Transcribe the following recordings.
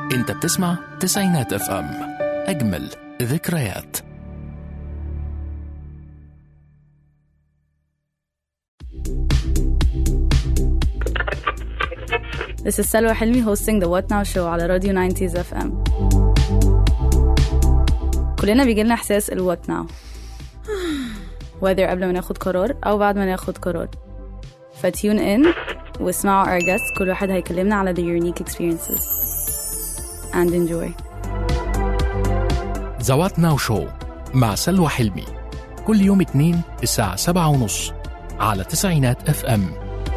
انت بتسمع تسعينات اف ام اجمل ذكريات This is Salwa Hilmi hosting the What Now show على راديو 90s FM كلنا بيجيلنا إحساس ال What Now whether قبل ما ناخد قرار أو بعد ما ناخد قرار فتيون in واسمعوا our guests كل واحد هيكلمنا على the unique experiences and enjoy زوات ناو شو مع سلوى حلمي كل يوم اثنين الساعة سبعة ونص على تسعينات اف ام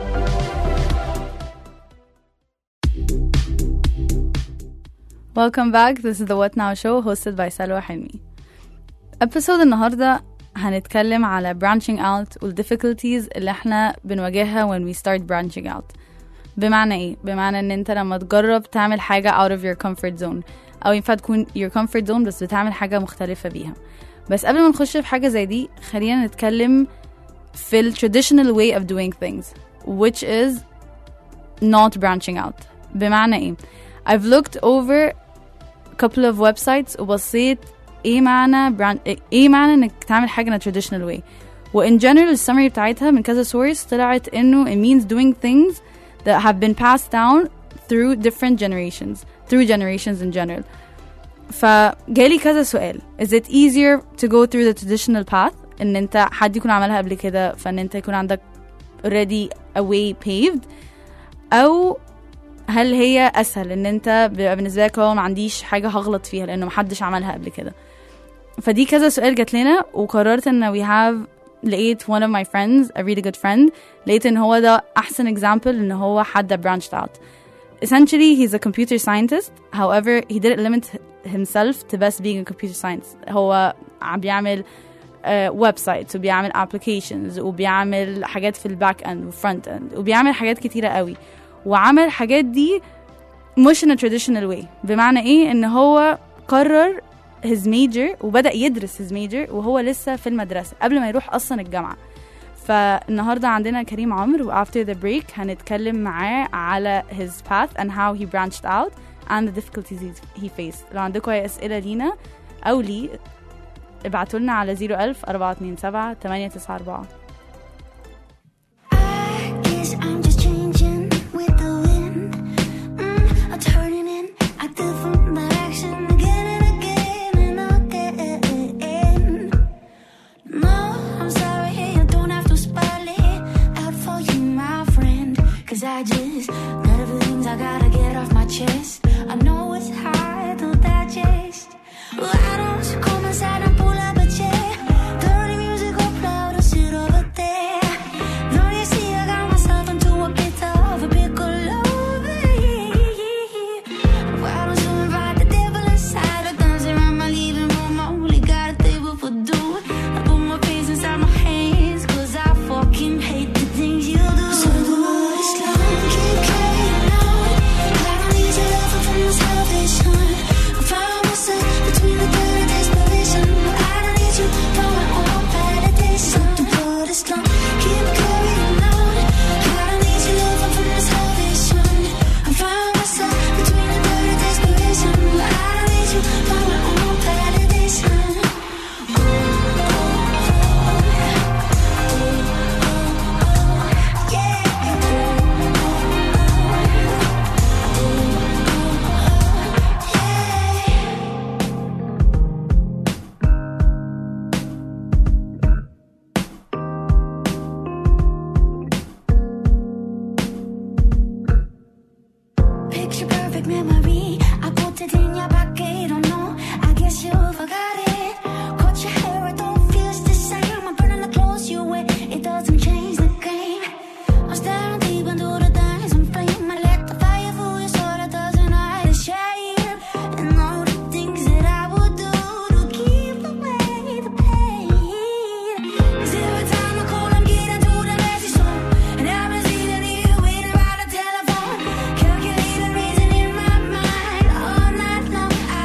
Welcome back. This is the What Now show hosted by Salwa Hilmi. Episode النهاردة هنتكلم على branching out وال difficulties اللي احنا بنواجهها when we start branching out. بمعنى ايه؟ بمعنى ان انت لما تجرب تعمل حاجة out of your comfort zone او ينفع تكون your comfort zone بس بتعمل حاجة مختلفة بيها. بس قبل ما نخش في حاجة زي دي خلينا نتكلم في ال traditional way of doing things which is not branching out. بمعنى ايه؟ I've looked over a couple of websites وبصيت ايه معنى brand... ايه معنى انك تعمل حاجة in a traditional way و in general السمري بتاعتها من كذا source طلعت انه it means doing things that have been passed down through different generations through generations in general فجالي كذا سؤال is it easier to go through the traditional path ان انت حد يكون عملها قبل كده فان انت يكون عندك already a way paved او هل هي اسهل ان انت بيبقى بالنسبه لك هو ما عنديش حاجه هغلط فيها لانه محدش عملها قبل كده فدي كذا سؤال جات لنا وقررت ان we have لقيت one of my friends a really good friend لقيت ان هو ده احسن example ان هو حد branched out essentially he's a computer scientist however he didn't limit himself to best being a computer science هو بيعمل ويب سايتس وبيعمل applications وبيعمل حاجات في الباك اند والفرونت اند وبيعمل حاجات كتيره قوي وعمل الحاجات دي مش in a traditional way بمعنى ايه ان هو قرر his major وبدأ يدرس his major وهو لسه في المدرسة قبل ما يروح أصلا الجامعة فالنهاردة عندنا كريم عمرو و after the break هنتكلم معاه على his path and how he branched out and the difficulties he faced لو عندكم أي أسئلة لينا أو لي ابعتوا لنا على 01000 427 894 I guess I'm just changing with the wind. Mm, I'm turning in a different direction again and again and again. No, I'm sorry, you don't have to spell it out for you, my friend. Cause I just got a few things I gotta get off my chest. I know it's hard to digest. Why don't you come inside and pull up a chair? Dirty music all loud and sit over there. Don't you see I got myself into a bit of a pickle Why don't you invite the devil inside or dance around my living room? I only got a table for two. I put my face inside my hands cause I fucking hate the things you do. So do this long, keep carrying on. I don't need your love from the salvation. I found myself between the dirt and desperation. I don't need you for my own validation. So do this long, keep carrying on. I don't need your love from the salvation. I found myself between the dirt and desperation. I don't need you for my own validation. Picture perfect memory. I put it in your pocket. Oh no, I guess you forgot it. Cut your hair, it don't feel the same. I'm burning the clothes you wear. It doesn't change the game. I'm staring deep into the dancing flame. I let the fire fool you so that doesn't hide the shame. And all the things that I would do to keep away the pain. 'Cause every time I call, I'm getting to the message zone. And I've been sitting here waiting by the telephone. Calculating reason in my mind all night long. I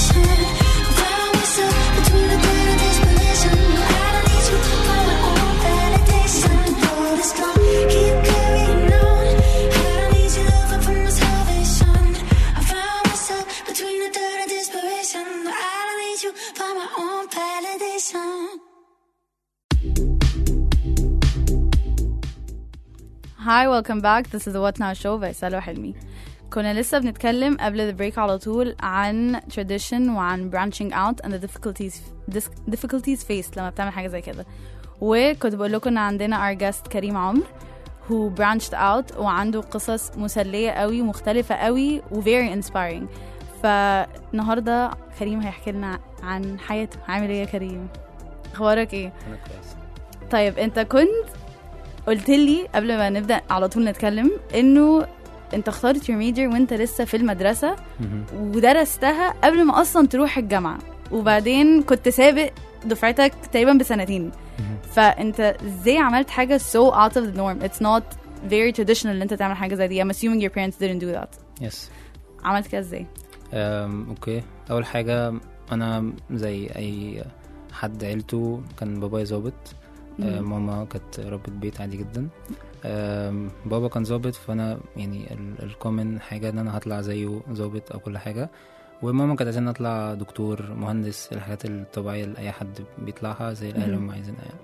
desperation. I found myself between the third and desperation. I don't need you for my own validation. Though the storm keep carrying on, I don't need you loving for my salvation. I found myself between the third and desperation. I don't need you for my own validation. Hi, welcome back. This is the What Now Show by سلوى حلمي. كنا لسه بنتكلم قبل the break على طول عن tradition وعن branching out and the difficulties dis- difficulties faced لما بتعمل حاجة زي كده. وكنت بقول لكم ان عندنا our guest كريم عمر who branched out وعنده قصص مسلية قوي مختلفة قوي و very inspiring. فالنهارده كريم هيحكي لنا عن حياته. عامل ايه يا كريم؟ اخبارك ايه؟ انا كويس طيب انت كنت قلت لي قبل ما نبدا على طول نتكلم انه انت اخترت your major وانت لسه في المدرسه مهم. ودرستها قبل ما اصلا تروح الجامعه وبعدين كنت سابق دفعتك تقريبا بسنتين مهم. فانت ازاي عملت حاجه so out of the norm it's not very traditional ان انت تعمل حاجه زي دي I'm assuming your parents didn't do that يس عملت كده ازاي أم، اوكي اول حاجه انا زي اي حد عيلته كان بابايا ظابط أه، مم. ماما كانت ربة بيت عادي جدا أم، بابا كان ظابط فانا يعني الكومن حاجه ان انا هطلع زيه ظابط او كل حاجه وماما كانت عايزاني اطلع دكتور مهندس الحاجات الطبيعيه اللي اي حد بيطلعها زي الاهل مهم. هم عايزينها يعني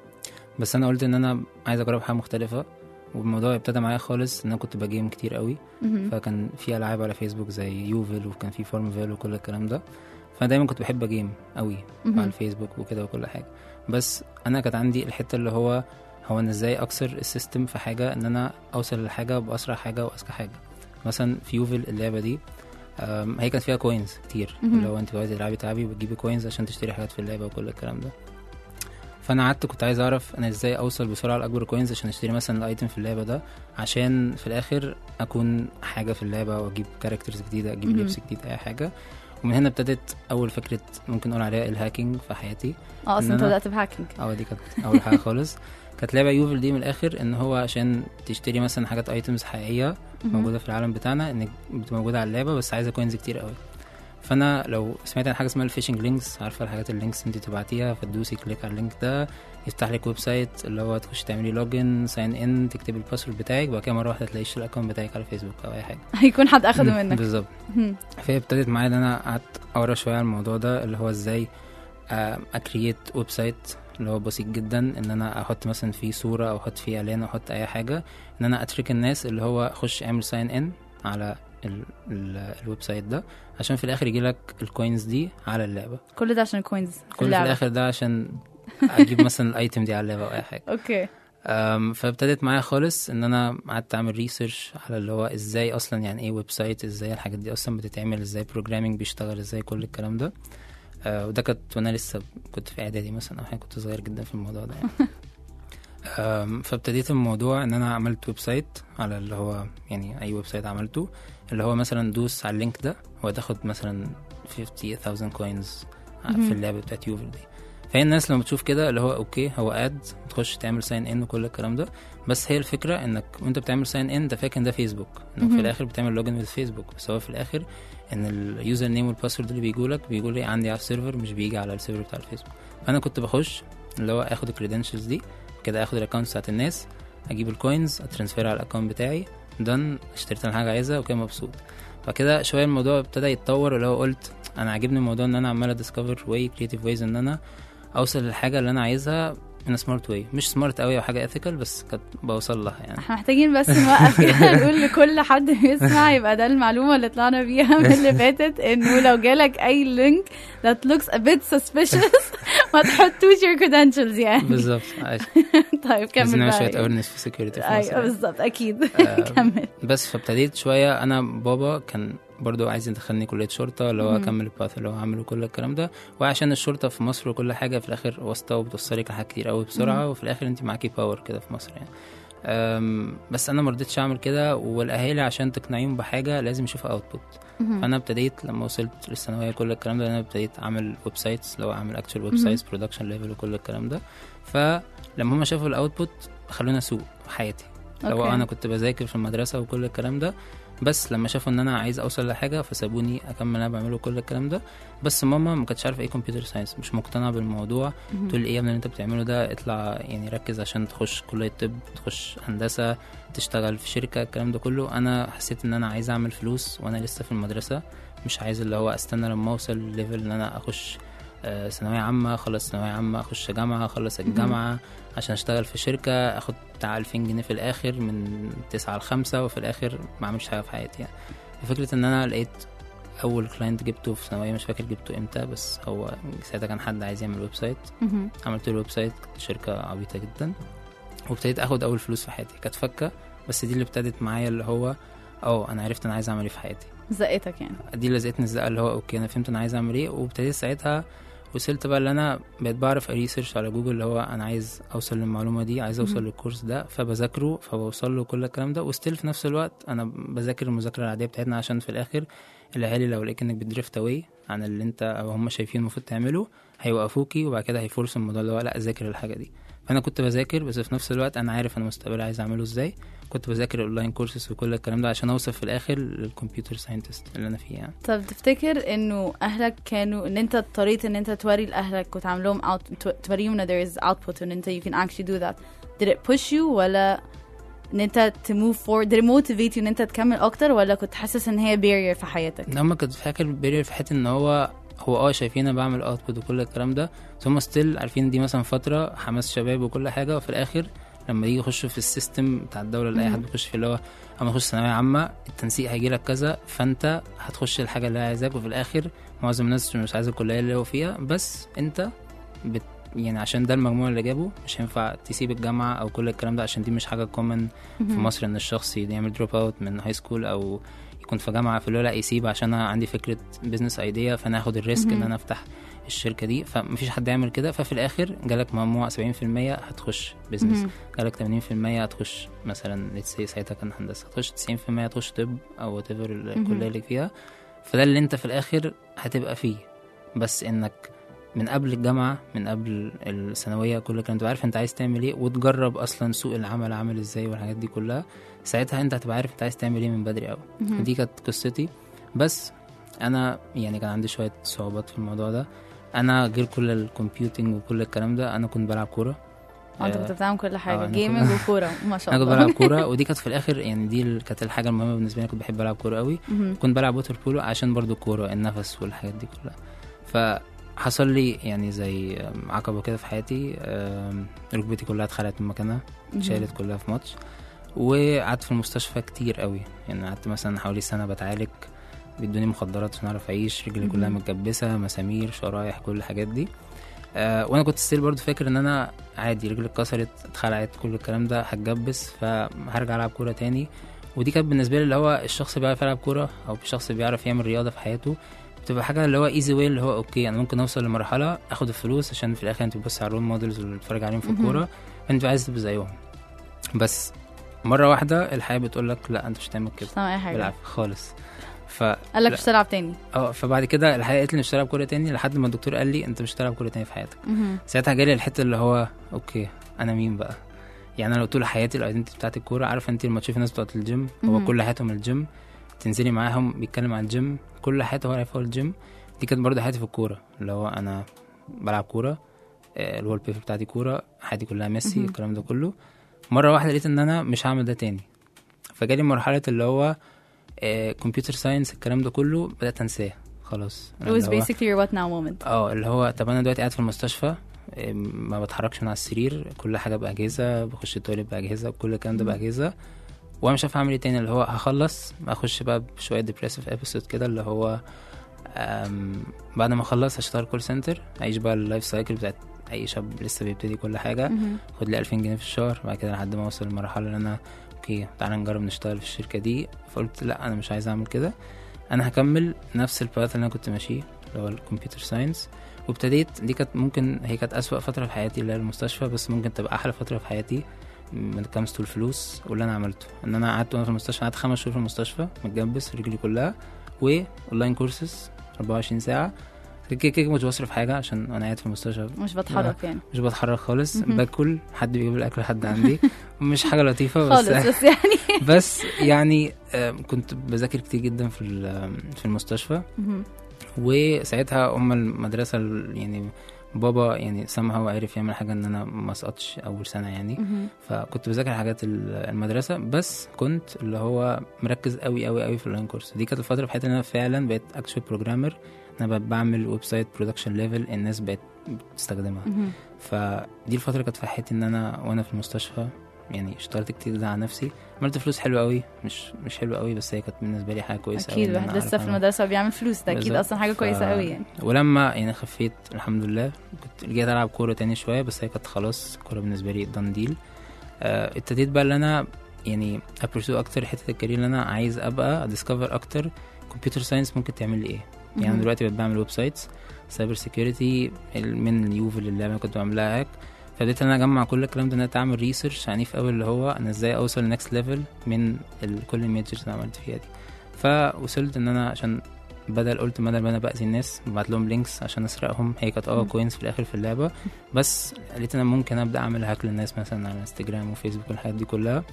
بس انا قلت ان انا عايز اجرب حاجه مختلفه والموضوع ابتدى معايا خالص ان انا كنت بجيم كتير قوي مهم. فكان في العاب على فيسبوك زي يوفل وكان في فورمفيل وكل الكلام ده فانا دايما كنت بحب اجيم قوي مهم. على الفيسبوك وكده وكل حاجه بس انا كانت عندي الحته اللي هو هو انا ازاي اكسر السيستم في حاجه ان انا اوصل لحاجه باسرع حاجه واذكى حاجه مثلا في يوفل اللعبه دي أم، هي كانت فيها كوينز كتير مهم. اللي هو انت بقيتي تلعبي تلعبي وتجيبي كوينز عشان تشتري حاجات في اللعبه وكل الكلام ده فانا قعدت كنت عايز اعرف انا ازاي اوصل بسرعه لاكبر كوينز عشان اشتري مثلا الايتم في اللعبه ده عشان في الاخر اكون حاجه في اللعبه واجيب كاركترز جديده اجيب مهم. لبس جديد اي حاجه ومن هنا ابتدت اول فكره ممكن نقول عليها الهاكينج في حياتي اه اصلا إن انت أنا- بدات بهاكينج اه دي كانت اول حاجه خالص كانت لعبه يوفل دي من الاخر ان هو عشان تشتري مثلا حاجات ايتمز حقيقيه موجوده في العالم بتاعنا انك بتبقى موجوده على اللعبه بس عايزه كوينز كتير قوي فانا لو سمعت عن حاجه اسمها الفيشنج لينكس عارفه الحاجات اللينكس انت تبعتيها فتدوسي كليك على اللينك ده يفتح لك ويب سايت اللي هو تخش تعملي لوجن ساين ان تكتبي الباسورد بتاعك وبعد كده مره واحده تلاقيش الاكونت بتاعك على فيسبوك او اي حاجه هيكون حد اخده منك بالظبط مهم. فهي ابتدت معايا ان انا قعدت اقرا شويه عن الموضوع ده اللي هو ازاي اكريت ويب سايت اللي هو بسيط جدا ان انا احط مثلا فيه صوره او احط فيه اعلان او احط اي حاجه ان انا اترك الناس اللي هو خش اعمل ساين ان على ال ال الويب سايت ده عشان في الاخر يجيلك الكوينز دي على اللعبه كل ده عشان كوينز في كل في اللعبه الاخر ده عشان اجيب مثلا الايتم دي على اللعبه او اي حاجه اوكي أم، فابتدت معايا خالص ان انا قعدت اعمل ريسيرش على اللي هو ازاي اصلا يعني ايه ويب سايت ازاي الحاجات دي اصلا بتتعمل ازاي بروجرامينج بيشتغل ازاي كل الكلام ده أه وده كنت وانا لسه كنت في اعدادي مثلا او حاجه كنت صغير جدا في الموضوع ده يعني أم، فابتديت الموضوع ان انا عملت ويب سايت على اللي هو يعني اي ويب سايت عملته اللي هو مثلا دوس على اللينك ده وتاخد مثلا 50000 كوينز مهم. في اللعبه بتاعت يوفل دي فهي الناس لما بتشوف كده اللي هو اوكي هو اد تخش تعمل ساين ان وكل الكلام ده بس هي الفكره انك وانت بتعمل ساين ان انت فاكر ان ده فيسبوك انك مهم. في الاخر بتعمل لوجن with فيسبوك بس هو في الاخر ان اليوزر نيم والباسورد اللي بيجولك بيقول لي عندي على السيرفر مش بيجي على السيرفر بتاع الفيسبوك فانا كنت بخش اللي هو اخد الكريدنشلز دي كده اخد الاكونت بتاعت الناس اجيب الكوينز اترانسفير على الاكونت بتاعي دن اشتريت انا حاجه عايزها وكده مبسوط فكده شويه الموضوع ابتدى يتطور اللي هو قلت انا عاجبني الموضوع ان انا عمال اديسكفر واي كريتيف ويز ان انا اوصل للحاجه اللي انا عايزها in a smart way مش سمارت قوي او حاجه ethical بس كنت بوصل لها يعني احنا محتاجين بس نوقف كده نقول لكل حد بيسمع يبقى ده المعلومة اللي طلعنا بيها من اللي فاتت انه لو جالك اي لينك that looks a bit suspicious ما تحطوش your credentials يعني بالظبط عايش. طيب عايزين كمل نعمل بقى شويه awareness في security في مصر ايوه يعني. بالظبط اكيد آه، كمل بس فابتديت شويه انا بابا كان برضو عايز يدخلني كليه شرطه اللي هو مهم. اكمل الباث اللي هو عامله كل الكلام ده وعشان الشرطه في مصر وكل حاجه في الاخر واسطه وبتوصلك لحاجات كتير قوي بسرعه مهم. وفي الاخر انت معاكي باور كده في مصر يعني أم، بس انا مرضتش اعمل كده والاهالي عشان تقنعيهم بحاجه لازم يشوفوا اوتبوت مهم. فانا ابتديت لما وصلت للثانويه كل الكلام ده انا ابتديت اعمل ويب سايتس لو اعمل اكتشوال ويب سايتس برودكشن ليفل وكل الكلام ده فلما هم شافوا الاوتبوت خلونا اسوق حياتي لو أوكي. انا كنت بذاكر في المدرسه وكل الكلام ده بس لما شافوا ان انا عايز اوصل لحاجه فسابوني اكمل انا بعمله كل الكلام ده بس ماما ما كانتش عارفه ايه كمبيوتر ساينس مش مقتنعه بالموضوع مهم. تقول لي ايه يا ابني اللي انت بتعمله ده اطلع يعني ركز عشان تخش كليه طب تخش هندسه تشتغل في شركه الكلام ده كله انا حسيت ان انا عايز اعمل فلوس وانا لسه في المدرسه مش عايز اللي هو استنى لما اوصل ليفل ان انا اخش آه، ثانويه عامه اخلص ثانويه عامه اخش جامعه اخلص الجامعه عشان اشتغل في شركه اخد بتاع 2000 جنيه في الاخر من 9 ل 5 وفي الاخر ما اعملش حاجه في حياتي يعني فكره ان انا لقيت اول كلاينت جبته في ثانويه مش فاكر جبته امتى بس هو ساعتها كان حد عايز يعمل ويب سايت مهم. عملت له ويب سايت كانت شركه عبيطه جدا وابتديت اخد اول فلوس في حياتي كانت فكه بس دي اللي ابتدت معايا اللي هو اه انا عرفت انا عايز اعمل ايه في حياتي زقتك يعني دي اللي زقتني الزقه اللي هو اوكي انا فهمت انا عايز اعمل ايه وابتديت ساعتها وصلت بقى اللي انا بقيت بعرف اريسيرش على جوجل اللي هو انا عايز اوصل للمعلومه دي عايز اوصل مهم. للكورس ده فبذاكره فبوصل له كل الكلام ده وستيل في نفس الوقت انا بذاكر المذاكره العاديه بتاعتنا عشان في الاخر الاهالي لو لقيت انك بتدريفت اواي عن اللي انت او هم شايفين المفروض تعمله هيوقفوكي وبعد كده هيفورسوا الموضوع اللي هو لا ذاكر الحاجه دي فانا كنت بذاكر بس في نفس الوقت انا عارف انا مستقبلي عايز اعمله ازاي كنت بذاكر اونلاين كورسز وكل الكلام ده عشان اوصل في الاخر للكمبيوتر ساينتست اللي انا فيه يعني طب تفتكر انه اهلك كانوا ان انت اضطريت ان انت توري لاهلك وتعمل لهم out تو- توريهم ان there is output and انت you can actually do that did it push you ولا ان انت to move forward did it motivate you ان انت تكمل اكتر ولا كنت حاسس ان هي barrier في حياتك ان هم كنت فاكر بيرير في حته ان هو هو اه شايفين انا بعمل اوتبوت وكل الكلام ده بس هم ستيل عارفين دي مثلا فتره حماس شباب وكل حاجه وفي الاخر لما يجي يخشوا في السيستم بتاع الدوله اللي اي حد بيخش فيه اللي هو اما تخش ثانويه عامه التنسيق هيجي لك كذا فانت هتخش الحاجه اللي هي عايزاك وفي الاخر معظم الناس مش عايزه الكليه اللي هو فيها بس انت بت يعني عشان ده المجموع اللي جابه مش هينفع تسيب الجامعه او كل الكلام ده عشان دي مش حاجه كومن في مصر ان الشخص يعمل دروب اوت من هاي سكول او يكون في جامعه في لا يسيب عشان انا عندي فكره بزنس ايديا فانا هاخد الريسك ان مهم. انا افتح الشركه دي فمفيش حد يعمل كده ففي الاخر جالك مجموع 70% هتخش بزنس مهم. جالك 80% هتخش مثلا let's say ساعتها كان هندسه هتخش 90% هتخش طب او وات ايفر الكليه اللي فيها فده اللي انت في الاخر هتبقى فيه بس انك من قبل الجامعة من قبل الثانوية كل الكلام تبقى عارف انت عايز تعمل ايه وتجرب اصلا سوق العمل عامل ازاي والحاجات دي كلها ساعتها انت هتبقى عارف انت عايز تعمل ايه من بدري قوي مهم. دي كانت قصتي بس انا يعني كان عندي شوية صعوبات في الموضوع ده انا غير كل الكمبيوتنج وكل الكلام ده انا كنت بلعب كورة انت آه، كنت بتعمل كل آه، حاجه أنا جيمنج كنت- وكوره ما شاء انا كنت الله بلعب كورة ودي كانت في الاخر يعني دي ال- كانت الحاجة المهمة بالنسبة لي كنت بحب العب كورة قوي مهم. كنت بلعب ووتر بولو عشان برضو الكورة النفس والحاجات دي كلها فحصل لي يعني زي عقبة كده في حياتي آم، ركبتي كلها اتخلعت من مكانها مهم. اتشالت كلها في ماتش وقعدت في المستشفى كتير قوي يعني قعدت مثلا حوالي سنة بتعالج بيدوني مخدرات عشان اعرف اعيش رجلي كلها مهم. متجبسة مسامير شرايح كل الحاجات دي آه وانا كنت ستيل برضو فاكر ان انا عادي رجلي اتكسرت اتخلعت كل الكلام ده هتجبس فهرجع العب كورة تاني ودي كانت بالنسبه لي اللي هو الشخص بيعرف يلعب كوره او الشخص بيعرف يعمل رياضه في حياته بتبقى حاجه اللي هو ايزي واي اللي هو اوكي انا ممكن اوصل لمرحله اخد الفلوس عشان في الاخر انت بتبص على الرول موديلز اللي بتتفرج عليهم في مهم. الكوره فانت عايز تبقى زيهم بس مره واحده الحياه بتقول لك لا انت مش هتعمل كده مش اي حاجه بالعافيه خالص ف قال لك لا. مش تلعب تاني اه فبعد كده الحقيقه قالت لي مش هتلعب كوره تاني لحد ما الدكتور قال لي انت مش هتلعب كوره تاني في حياتك مهم. ساعتها جالي الحته اللي هو اوكي انا مين بقى يعني انا لو طول حياتي الايدنتي بتاعت الكوره عارفه انت لما تشوفي الناس بتوعت الجيم هو مهم. كل حياتهم الجيم تنزلي معاهم بيتكلم عن الجيم كل حياته هو عارف هو الجيم دي كانت برضه حياتي في الكوره اللي هو انا بلعب كوره آه، الوول بيبر بتاعتي كوره حياتي كلها ميسي مهم. الكلام ده كله مره واحده لقيت ان انا مش هعمل ده تاني فجالي مرحله اللي هو كمبيوتر ساينس الكلام ده كله بدات انساه خلاص it was اللي هو- basically your what now moment اه اللي هو طب انا دلوقتي قاعد في المستشفى إيه، ما بتحركش من على السرير كل حاجه باجهزه بخش التواليت باجهزه كل الكلام ده مم. باجهزه وانا مش عارف اعمل ايه تاني اللي هو هخلص اخش بقى بشويه ديبريسيف ابيسود كده اللي هو أم بعد ما اخلص هشتغل كول سنتر اعيش بقى اللايف سايكل بتاعت اي شاب لسه بيبتدي كل حاجه مهم. خد لي 2000 جنيه في الشهر بعد كده لحد ما اوصل للمرحله اللي انا اوكي تعالى نجرب نشتغل في الشركه دي فقلت لا انا مش عايز اعمل كده انا هكمل نفس الباث اللي انا كنت ماشيه اللي هو الكمبيوتر ساينس وابتديت دي كانت ممكن هي كانت اسوأ فتره في حياتي اللي هي المستشفى بس ممكن تبقى احلى فتره في حياتي من كامس تو الفلوس واللي انا عملته ان انا قعدت وانا في المستشفى قعدت خمس شهور في المستشفى متجبس رجلي كلها واونلاين كورسز 24 ساعه كده كده مش بصرف حاجه عشان انا قاعد في المستشفى مش بتحرك يعني مش بتحرك خالص مهم. باكل حد بيجيب الاكل لحد عندي مش حاجه لطيفه خالص بس بس يعني بس يعني آه، كنت بذاكر كتير جدا في ال- في المستشفى مهم. وساعتها ام المدرسه ال- يعني بابا يعني سامها عرف يعمل حاجه ان انا ما اسقطش اول سنه يعني مهم. فكنت بذاكر حاجات ال- المدرسه بس كنت اللي هو مركز قوي قوي قوي في الاونلاين كورس دي كانت الفتره في حياتي ان انا فعلا بقيت اكشوال بروجرامر انا ب- بعمل ويب سايت برودكشن ليفل الناس بقت بتستخدمها مهم. فدي الفتره كانت في حياتي ان انا وانا في المستشفى يعني اشتغلت كتير ده على نفسي عملت فلوس حلوه قوي مش مش حلوه قوي بس هي كانت بالنسبه لي حاجه كويسه اكيد أوي إن الواحد أنا لسه أعرف في أعمل. المدرسه وبيعمل فلوس ده اكيد بالظبط. اصلا حاجه ف- كويسه قوي يعني ولما يعني خفيت الحمد لله كنت رجعت العب كوره تاني شويه بس هي كانت خلاص الكوره بالنسبه لي دان ديل آه، ابتديت بقى اللي انا يعني ابرسو اكتر حته الكارير اللي انا عايز ابقى اديسكفر اكتر كمبيوتر ساينس ممكن تعمل لي ايه يعني مهم. دلوقتي بقيت بعمل ويب سايتس سايبر سيكيورتي من اليوفل اللي انا كنت بعملها هاك فبديت ان انا اجمع كل الكلام ده ان انا اعمل ريسيرش عنيف قوي اللي هو انا ازاي اوصل لنكست ليفل من ال- كل الميجرز اللي أنا عملت فيها دي فوصلت ان انا عشان بدل قلت بدل ما انا باذي الناس ببعت لهم لينكس عشان اسرقهم هي كانت اه مم. كوينز في الاخر في اللعبه بس لقيت ان انا ممكن ابدا اعمل هاك للناس مثلا على انستجرام وفيسبوك والحاجات دي كلها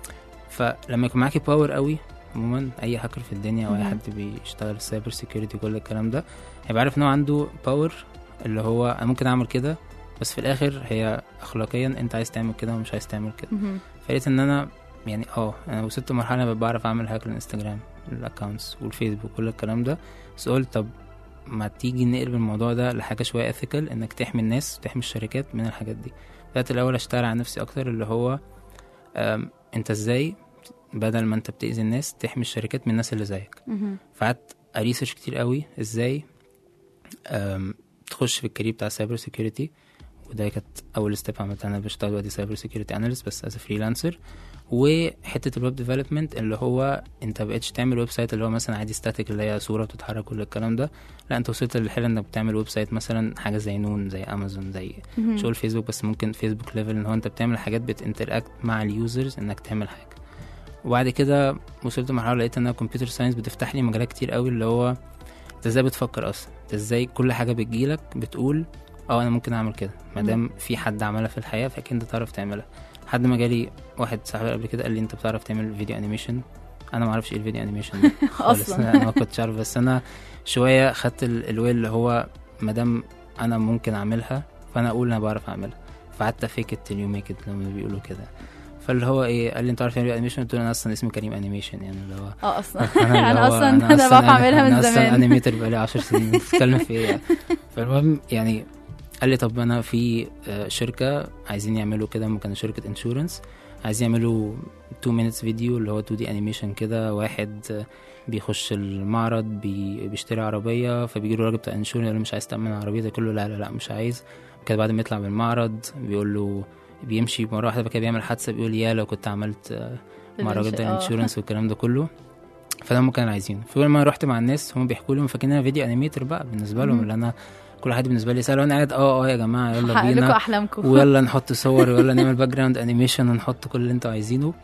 فلما يكون معاكي باور قوي عموما اي هاكر في الدنيا او اي مم. حد بيشتغل سايبر سيكيورتي كل الكلام ده هيبقى عارف ان هو عنده باور اللي هو انا ممكن اعمل كده بس في الاخر هي اخلاقيا انت عايز تعمل كده ومش عايز تعمل كده مهم. فلقيت ان انا يعني اه انا وصلت لمرحله بقى بعرف اعمل هاك للانستجرام الاكونتس والفيسبوك كل الكلام ده بس قلت طب ما تيجي نقلب الموضوع ده لحاجه شويه اثيكال انك تحمي الناس وتحمي الشركات من الحاجات دي بدات الاول اشتغل على نفسي اكتر اللي هو أم، انت ازاي بدل ما انت بتاذي الناس تحمي الشركات من الناس اللي زيك مهم. فقعدت اريسيرش كتير قوي ازاي أم، تخش في الكارير بتاع السايبر سيكيورتي وده كانت اول ستيب عملتها انا بشتغل دلوقتي سايبر سيكيورتي اناليست بس از فريلانسر وحته الويب ديفلوبمنت اللي هو انت بقتش تعمل ويب سايت اللي هو مثلا عادي ستاتيك اللي هي صوره بتتحرك كل الكلام ده لا انت وصلت للحاله انك بتعمل ويب سايت مثلا حاجه زي نون زي امازون زي مهم. شغل فيسبوك بس ممكن فيسبوك ليفل ان هو انت بتعمل حاجات بتنتراكت مع اليوزرز انك تعمل حاجه وبعد كده وصلت لمرحله لقيت ان كمبيوتر ساينس بتفتح لي مجالات كتير قوي اللي هو انت ازاي بتفكر اصلا انت ازاي كل حاجه بتجيلك بتقول اه انا ممكن اعمل كده ما دام في حد عملها في الحياه فاكيد انت تعرف تعملها لحد ما جالي واحد صاحبي قبل كده قال لي انت بتعرف تعمل فيديو انيميشن انا ما اعرفش ايه الفيديو انيميشن ده خالص. أصلاً. انا ما كنتش عارف بس انا شويه خدت ال- الويل اللي هو ما دام انا ممكن اعملها فانا اقول انا بعرف اعملها فقعدت فيك ات يو ميك ات لما بيقولوا كده فاللي هو ايه قال لي انت عارف تعمل انيميشن قلت له انا اصلا اسمي كريم انيميشن يعني اللي هو اه اصلا اللي انا هو اصلا انا بعرف اعملها من انا اصلا زمان انيميتر بقالي 10 سنين بتتكلم في ايه يعني. فالمهم يعني قال لي طب انا في آه، شركه عايزين يعملوا كده هم كانوا شركه انشورنس عايزين يعملوا 2 minutes فيديو اللي هو 2 دي انيميشن كده واحد آه، بيخش المعرض بي بيشتري عربيه فبيجي له الراجل بتاع انشورنس يقول له مش عايز تامن عربيتك يقول له لا لا لا مش عايز كده بعد ما يطلع من المعرض بيقول له بيمشي مره واحده بقى كده بيعمل حادثه بيقول يا لو كنت عملت آه، مع الراجل بالإنش- ده آه. الانشورنس والكلام ده كله فده هم كانوا عايزينه فلما رحت مع الناس هم بيحكوا لي هم فاكرين انا فيديو انيميتر بقى بالنسبه لهم مم. اللي انا كل حد بالنسبه لي سأل وانا قاعد اه اه يا جماعه يلا حقق لكم بينا احلامكم ويلا نحط صور ويلا نعمل باك جراوند انيميشن ونحط كل اللي انتوا عايزينه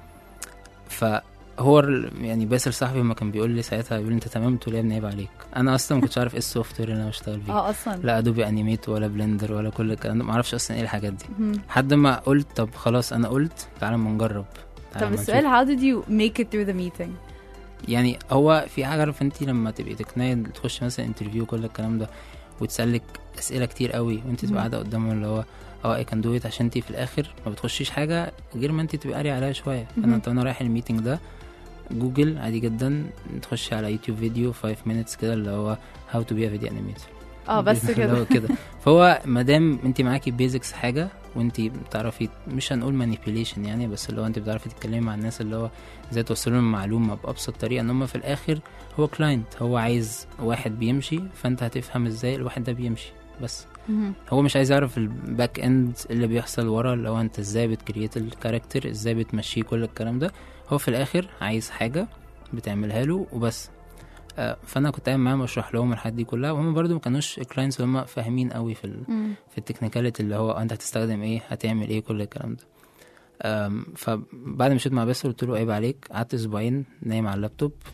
فهو ال- يعني باسل صاحبي لما كان بيقول لي ساعتها بيقول لي انت تمام قلت له يا ابني عيب عليك انا اصلا ما كنتش عارف ايه السوفت وير اللي انا بشتغل بيه اه اصلا لا ادوبي انيميت ولا بلندر ولا كل الكلام ده ما اعرفش اصلا ايه الحاجات دي مهم. لحد ما قلت طب خلاص انا قلت تعالى اما نجرب تعالى طب أما السؤال نشوف. how did you make it through the meeting يعني هو في حاجه عارف انت لما تبقي تقنعي تخش مثلا انترفيو كل الكلام ده وتسالك اسئله كتير قوي وانت مم. تبقى قاعده قدامهم اللي هو اه اي كان دو ات عشان انت في الاخر ما بتخشيش حاجه غير ما انت تبقي قاري عليها شويه مهم. انا انت وانا رايح الميتنج ده جوجل عادي جدا تخشي على يوتيوب فيديو 5 minutes كده اللي هو هاو تو بي ا فيديو انيميتر اه بس اللي كده هو كده فهو ما دام انت معاكي بيزكس حاجه وانت بتعرفي مش هنقول مانيبيوليشن يعني بس اللي هو انت بتعرفي تتكلمي مع الناس اللي هو ازاي توصل لهم المعلومه بابسط طريقه ان هم في الاخر هو كلاينت هو عايز واحد بيمشي فانت هتفهم ازاي الواحد ده بيمشي بس مهم. هو مش عايز يعرف الباك اند اللي بيحصل ورا اللي هو انت ازاي بتكريت الكاركتر ازاي بتمشيه كل الكلام ده هو في الاخر عايز حاجه بتعملها له وبس آه، فانا كنت قايم معاهم بشرح لهم الحاجات دي كلها وهم برضو ما كانوش كلاينتس اللي هم فاهمين قوي في ال... مم. في التكنيكاليتي اللي هو انت هتستخدم ايه هتعمل ايه كل الكلام ده أم، فبعد ما مشيت مع باسل قلت له عيب عليك قعدت اسبوعين نايم على اللابتوب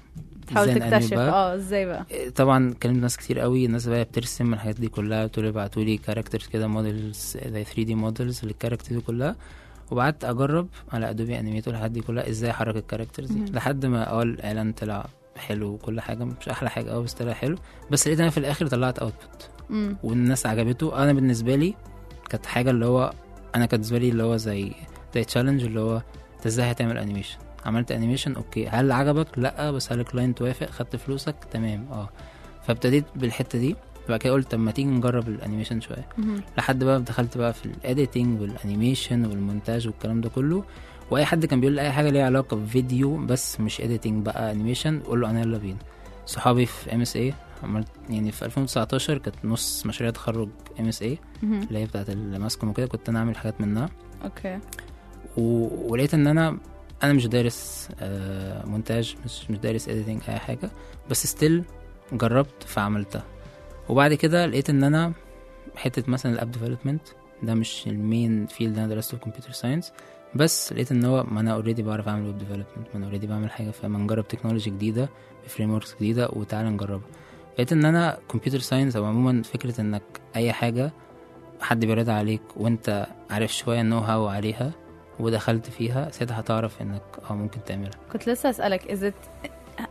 تحاول إزاي نأنيميت تكتشف بقى. اه ازاي بقى طبعا كلمت ناس كتير قوي الناس بقى بترسم الحاجات دي كلها بتقول ابعتوا لي كاركترز كده موديلز زي 3 دي موديلز للكاركترز دي كلها وبعدت اجرب على ادوبي انيميتور الحاجات دي كلها ازاي احرك الكاركترز دي مهم. لحد ما اه الاعلان طلع حلو وكل حاجه مش احلى حاجه قوي بس طلع حلو بس لقيت انا في الاخر طلعت اوتبوت مم. والناس عجبته انا بالنسبه لي كانت حاجه اللي هو انا كانت بالنسبه لي اللي هو زي زي تشالنج اللي هو انت ازاي هتعمل انيميشن عملت انيميشن اوكي هل عجبك لا بس هل الكلاينت وافق خدت فلوسك تمام اه فابتديت بالحته دي بعد كده قلت طب ما تيجي نجرب الانيميشن شويه مهم. لحد بقى دخلت بقى في الايديتنج والانيميشن والمونتاج والكلام ده كله واي حد كان بيقول لي اي حاجه ليها علاقه بفيديو بس مش ايديتنج بقى انيميشن قول له انا يلا بينا صحابي في ام اس اي عملت يعني في 2019 كانت نص مشاريع تخرج ام اس اي مهم. اللي هي بتاعت الماسكوم وكده كنت انا اعمل حاجات منها اوكي و... ولقيت ان انا انا مش دارس آه مونتاج مش مش دارس اديتنج اي حاجه بس ستيل جربت فعملتها وبعد كده لقيت ان انا حته مثلا الاب ديفلوبمنت ده مش المين فيلد اللي انا درسته في كمبيوتر ساينس بس لقيت ان هو ما انا اوريدي بعرف اعمل ويب ديفلوبمنت ما انا اوريدي بعمل حاجه فما نجرب تكنولوجي جديده بفريم وركس جديده وتعالى نجربها لقيت ان انا كمبيوتر ساينس او عموما فكره انك اي حاجه حد بيرد عليك وانت عارف شويه نو هاو عليها ودخلت فيها ساعتها هتعرف انك اه ممكن تعملها كنت لسه اسالك is it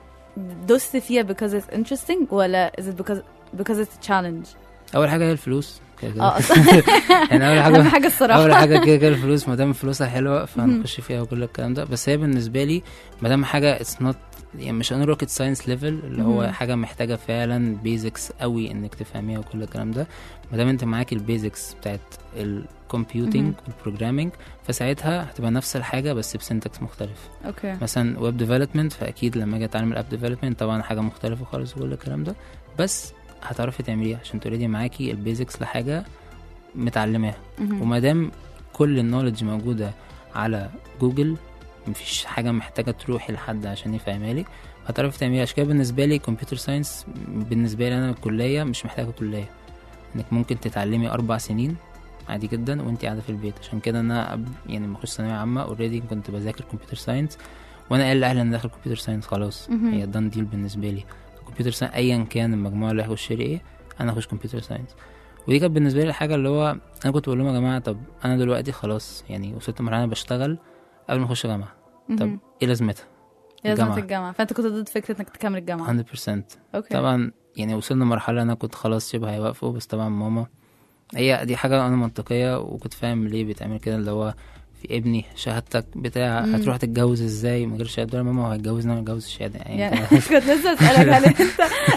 دوست فيها because it's interesting ولا is it because because it's a challenge اول حاجه هي الفلوس كده كده. اه اصلا يعني اول اهم حاجه حاجه الصراحه اول حاجه كده كده الفلوس ما دام فلوسها حلوه فهنخش فيها وكل الكلام ده بس هي بالنسبه لي ما دام حاجه اتس نوت يعني مش انا روكيت ساينس ليفل اللي هو مهم. حاجه محتاجه فعلا بيزكس قوي انك تفهميها وكل الكلام ده ما دام انت معاك البيزكس بتاعت الكمبيوتنج مهم. والبروجرامينج فساعتها هتبقى نفس الحاجه بس بسنتكس مختلف اوكي مثلا ويب ديفلوبمنت فاكيد لما اجي اتعلم الاب ديفلوبمنت طبعا حاجه مختلفه خالص وكل الكلام ده بس هتعرفي تعمليها عشان توريدي معاكي البيزكس لحاجه متعلماها مهم. وما دام كل النولج موجوده على جوجل مفيش حاجه محتاجه تروحي لحد عشان يفهمها لك هتعرفي تعمليها عشان كده بالنسبه لي كمبيوتر ساينس بالنسبه لي انا الكليه مش محتاجه كليه انك ممكن تتعلمي اربع سنين عادي جدا وانت قاعده في البيت عشان كده انا قبل يعني لما اخش ثانويه عامه اوريدي كنت بذاكر كمبيوتر ساينس وانا قايل لاهلي انا داخل كمبيوتر ساينس خلاص مهم. هي دان ديل بالنسبه لي كمبيوتر ساينس ايا كان المجموعه اللي هخش لي ايه انا هخش كمبيوتر ساينس ودي كانت بالنسبه لي الحاجه اللي هو انا كنت بقول لهم يا جماعه طب انا دلوقتي خلاص يعني وصلت لمرحله انا بشتغل قبل ما اخش جامعه طب مهم. ايه لازمتها لازم الجامعة. الجامعه فانت كنت ضد فكره انك تكمل الجامعه 100% اوكي طبعا يعني وصلنا مرحله انا كنت خلاص شبه هيوقفوا بس طبعا ماما هي دي حاجه انا منطقيه وكنت فاهم ليه بيتعمل كده اللي هو في ابني شهادتك بتاع مم. هتروح تتجوز ازاي من غير شهاده ولا ماما هو هيتجوزنا ما يتجوز الشهاده يعني يعني أنت- كنت لسه اسالك هل انت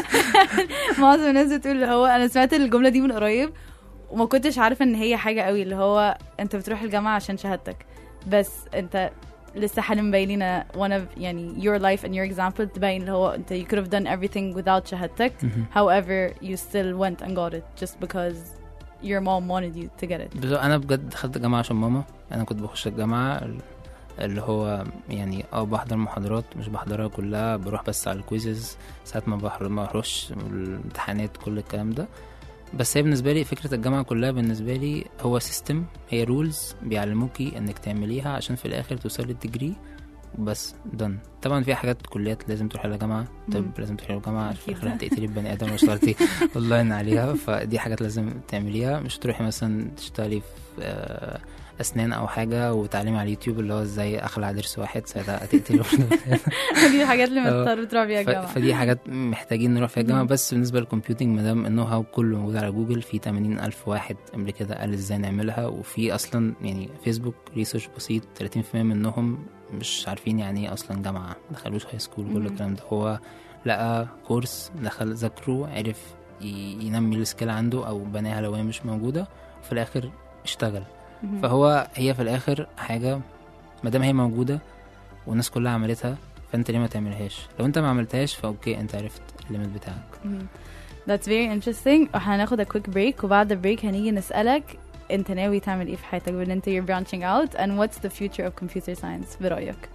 معظم الناس بتقول اللي هو انا سمعت الجمله دي من قريب وما كنتش عارفه ان هي حاجه قوي اللي هو انت بتروح الجامعه عشان شهادتك بس انت لسه حالا مبين لنا one of يعني your life and your example تبين اللي هو انت you could have done everything without شهادتك مهم. however you still went and got it just because your mom wanted you to get it بس انا بجد دخلت الجامعه عشان ماما انا كنت بخش الجامعه ال- اللي هو يعني اه بحضر محاضرات مش بحضرها كلها بروح بس على الكويزز ساعات ما بحر ما بروحش الامتحانات كل الكلام ده بس هي بالنسبه لي فكره الجامعه كلها بالنسبه لي هو سيستم هي رولز بيعلموكي انك تعمليها عشان في الاخر توصلي الديجري بس دن طبعا في حاجات كليات لازم تروحي لجامعه طب مم. لازم تروحي لجامعه في أكيد. الاخر هتقتلي البني ادم لو اشتغلتي اونلاين عليها فدي حاجات لازم تعمليها مش تروحي مثلا تشتغلي في آه، اسنان او حاجه وتعلمي على اليوتيوب اللي هو ازاي اخلع ضرس واحد ساعتها هتقتلي دي الحاجات اللي اه. مضطر تروح بيها ف- الجامعه فدي حاجات محتاجين نروح فيها الجامعه مم. بس بالنسبه للكمبيوتنج ما دام النو هاو كله موجود على جوجل في 80 الف واحد قبل كده قال ازاي نعملها وفي اصلا يعني فيسبوك ريسيرش بسيط 30% منهم مش عارفين يعني ايه اصلا جامعه ما دخلوش هاي سكول كل مم. الكلام ده هو لقى كورس دخل ذاكره عرف ي- ينمي السكيل عنده او بناها لو هي مش موجوده وفي الاخر اشتغل مهم. فهو هي في الاخر حاجه ما دام هي موجوده والناس كلها عملتها فانت ليه ما تعملهاش لو انت ما عملتهاش فاوكي انت عرفت الليميت بتاعك مم. That's very interesting وهناخد a quick break وبعد البريك هنيجي نسألك انت ناوي تعمل ايه في حياتك بان انت you're branching out and what's the future of computer science برأيك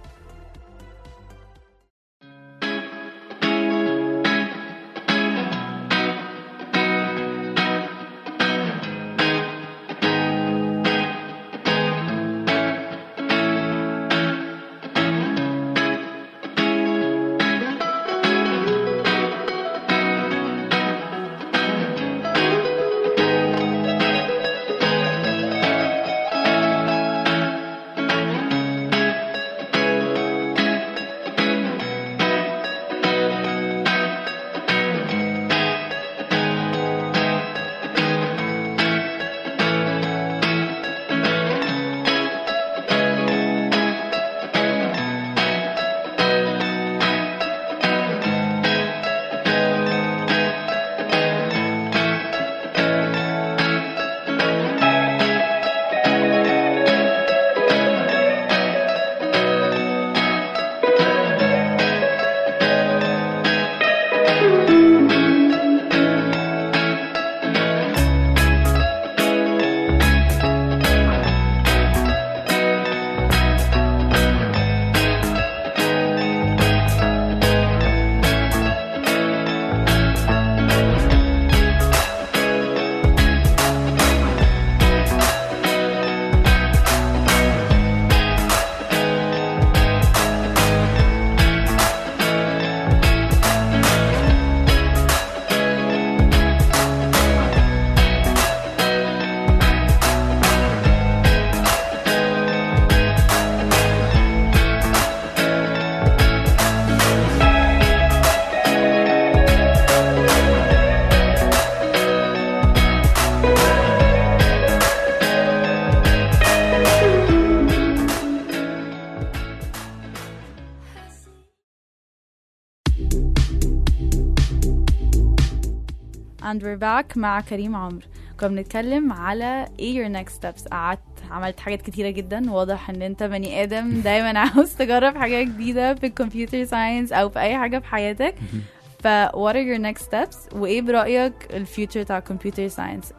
and we're back مع كريم عمرو كنا بنتكلم على ايه your next steps قعدت عملت حاجات كتيرة جدا واضح ان انت بني ادم دايما عاوز تجرب حاجة جديدة في الكمبيوتر ساينس او في اي حاجة في حياتك ف what are your next steps وايه برأيك الفيوتشر بتاع كمبيوتر ساينس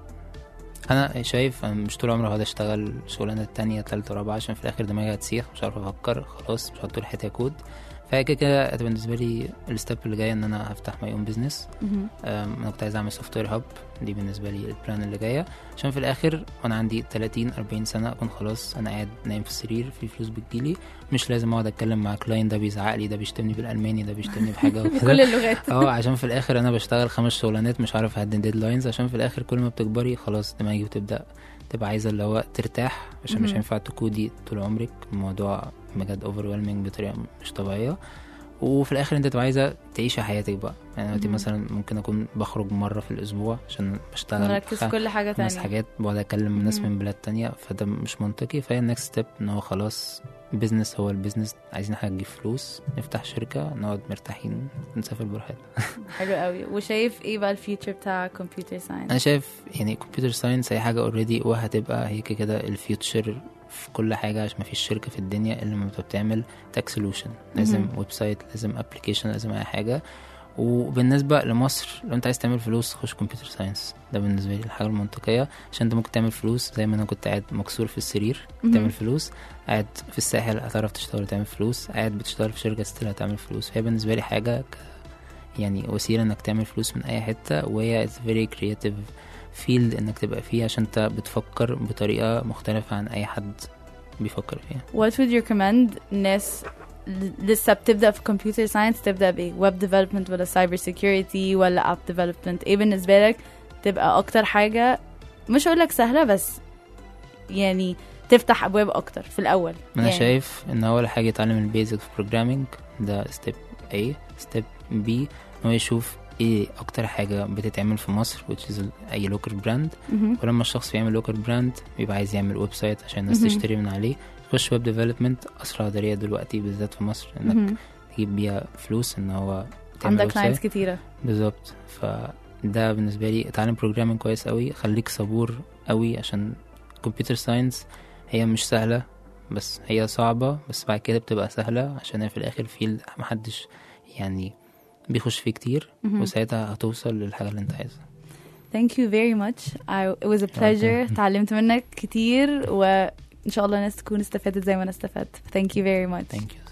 انا شايف انا مش طول عمري هقعد اشتغل شغلانه تانية تالتة رابعة عشان في الاخر دماغي هتسيخ مش عارف افكر خلاص مش هحط حته كود فهي كده كده هتبقى بالنسبه لي الستيب اللي جاي ان انا هفتح ماي اون بزنس انا كنت عايز اعمل سوفت وير هاب دي بالنسبه لي البلان اللي جايه عشان في الاخر وانا عندي 30 40 سنه اكون خلاص انا قاعد نايم في السرير في فلوس بتجيلي مش لازم اقعد اتكلم مع كلاين ده بيزعق لي ده بيشتمني بالالماني ده بيشتمني بحاجه كل وكده اللغات اه عشان في الاخر انا بشتغل خمس شغلانات مش عارف اهدي ديدلاينز عشان في الاخر كل ما بتكبري خلاص دماغي بتبدا تبقى عايزه اللي هو ترتاح عشان مش مهم. هينفع تكودي طول عمرك الموضوع بجد اوفر بطريقه مش طبيعيه وفي الاخر انت تبقى عايزه تعيشي حياتك بقى يعني دلوقتي مهم. مثلا ممكن اكون بخرج مره في الاسبوع عشان بشتغل نركز في خ- كل حاجة خمس تانية حاجات بقعد اكلم ناس مهم. من بلاد تانية فده مش منطقي فهي النكست ستيب ان هو خلاص بيزنس هو البيزنس عايزين حاجه تجيب فلوس نفتح شركه نقعد مرتاحين نسافر براحتنا حلو قوي وشايف ايه بقى الفيوتشر بتاع كمبيوتر ساينس انا شايف يعني كمبيوتر ساينس هي حاجه اوريدي وهتبقى هي كده كده الفيوتشر في كل حاجه عشان ما فيش شركه في الدنيا الا لما بتبقى بتعمل تاك سولوشن لازم مهم. ويب سايت لازم ابلكيشن لازم اي حاجه وبالنسبه لمصر لو انت عايز تعمل فلوس خش كمبيوتر ساينس ده بالنسبه لي الحاجه المنطقيه عشان انت ممكن تعمل فلوس زي ما انا كنت قاعد مكسور في السرير مهم. تعمل فلوس قاعد في الساحل هتعرف تشتغل وتعمل فلوس قاعد بتشتغل في شركه ستيل هتعمل فلوس فهي بالنسبه لي حاجه ك... يعني وسيله انك تعمل فلوس من اي حته وهي it's very creative فيلد انك تبقى فيه عشان انت بتفكر بطريقه مختلفه عن اي حد بيفكر فيها What would you recommend ناس ل- لسه بتبدأ في كمبيوتر ساينس تبدأ بإيه؟ ويب ديفلوبمنت ولا سايبر سيكيورتي ولا اب ديفلوبمنت؟ إيه بالنسبة لك تبقى أكتر حاجة مش هقول لك سهلة بس يعني تفتح أبواب أكتر في الأول انا يعني. شايف ان اول حاجه يتعلم البيزك في بروجرامينج ده ستيب A ستيب B ان هو يشوف ايه اكتر حاجه بتتعمل في مصر which is اي لوكال براند مهم. ولما الشخص بيعمل لوكال براند بيبقى عايز يعمل ويب سايت عشان الناس مهم. تشتري من عليه يخش ويب ديفلوبمنت اسرع طريقه دلوقتي بالذات في مصر انك مهم. تجيب بيها فلوس ان هو تعمل عندك ويب كلاينتس سايت كتيرة بالظبط فده بالنسبه لي اتعلم بروجرامينج كويس قوي خليك صبور قوي عشان كمبيوتر ساينس هي مش سهله بس هي صعبه بس بعد كده بتبقى سهله عشان هي في الاخر فيلد محدش يعني بيخش فيه كتير مهم. وساعتها هتوصل للحاجه اللي انت عايزها Thank you very much I, it was a pleasure welcome. تعلمت منك كتير وإن شاء الله الناس تكون استفادت زي ما أنا استفدت Thank you very much thank you